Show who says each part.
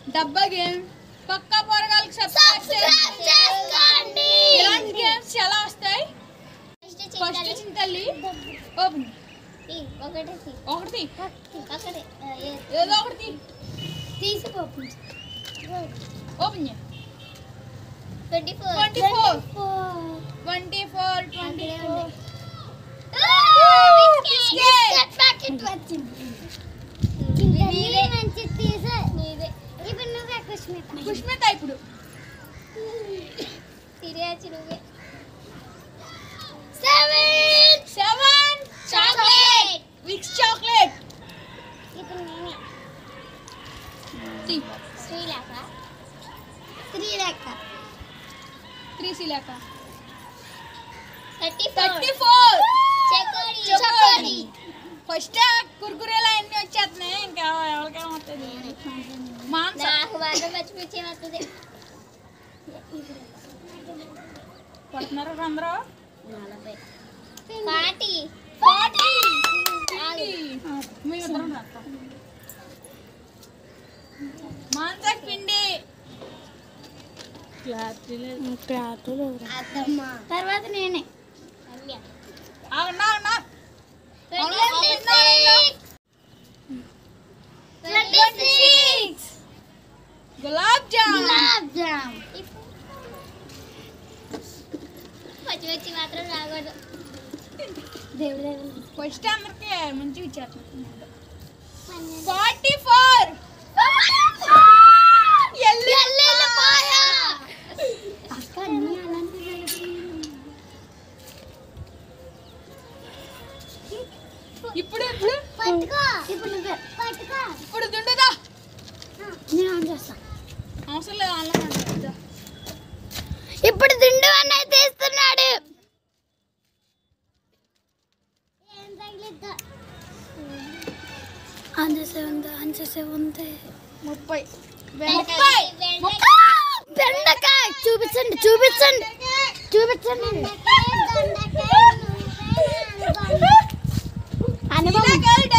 Speaker 1: డబ్బా గేమ్ పక్కా పోరగాళ్ళకి సబ్స్క్రైబ్ చేయండి ఇలాంటి గేమ్స్ చాలా వస్తాయి ఫస్ట్ చింతల్లి ఓపెన్
Speaker 2: ఒకటి
Speaker 1: ఒకటి
Speaker 2: ఒకటి
Speaker 1: ఏదో ఒకటి
Speaker 2: తీసుకో
Speaker 1: ఓపెన్ చేయి
Speaker 2: twenty four
Speaker 1: twenty four twenty four twenty four
Speaker 2: packet వచ్చింది నీదే మంచి తీసే నీదే ఇప్పుడు నువ్వే కుష్మిత
Speaker 1: పుష్మిత ఇప్పుడు
Speaker 2: తిరిగి నువ్వే seven
Speaker 1: seven
Speaker 2: chocolate
Speaker 1: Vicks chocolate
Speaker 2: ఇప్పుడు నేనే
Speaker 1: త్రీ
Speaker 2: శ్రీలేఖ శ్రీలేఖ
Speaker 1: త్రీ సిలాక
Speaker 2: థర్టీ
Speaker 1: థర్టీ ఫోర్
Speaker 2: చెకోడి
Speaker 1: చెకోడి. ఫస్ట్ కుర్కురేలు అన్ని వచ్చేస్తున్నాయి ఇంకా ఎవరికేమో వస్తుంది మాంసం
Speaker 2: నాకు బాగా మర్చిపించే వస్తుంది
Speaker 1: కొడుతున్నారు అందరూ
Speaker 2: నలభై పార్టీ
Speaker 1: ఫార్టీ
Speaker 2: ఆగు.
Speaker 1: మీ ఇద్దరం రాస్తాం మాంసం పిండి
Speaker 2: అత్తమ్మ తర్వాత నేనే రమ్య
Speaker 1: అవునా అవునా
Speaker 2: twenty
Speaker 1: twenty six gulab jam
Speaker 2: gulab jam పచ్చి పచ్చి మాత్రం రాకూడదు దేవుడు
Speaker 1: ఫస్ట్ అందరికి మంచిగా ఇచ్చేస్తున్నాం ఫార్టీ ఫోర్
Speaker 2: అక్క అన్ని అలాంటి
Speaker 1: ఇప్పుడు ఇప్పుడు
Speaker 2: పట్టుకో ఇప్పుడు నువ్వే పట్టుకో
Speaker 1: ఇప్పుడు దుండుదా
Speaker 2: నేను ఆన్ చేస్తా
Speaker 1: అవసరం లేదు ఆన్లైన్
Speaker 2: ఇప్పుడు దిండు అన్నయ్య తీస్తున్నాడు అంజసే ఉంది అంజసే ఉంది
Speaker 1: ముప్పై
Speaker 2: ముప్పై బెండకాయ చూపించండి చూపించండి చూపించండి అనుభవం
Speaker 1: శీలాకాయలు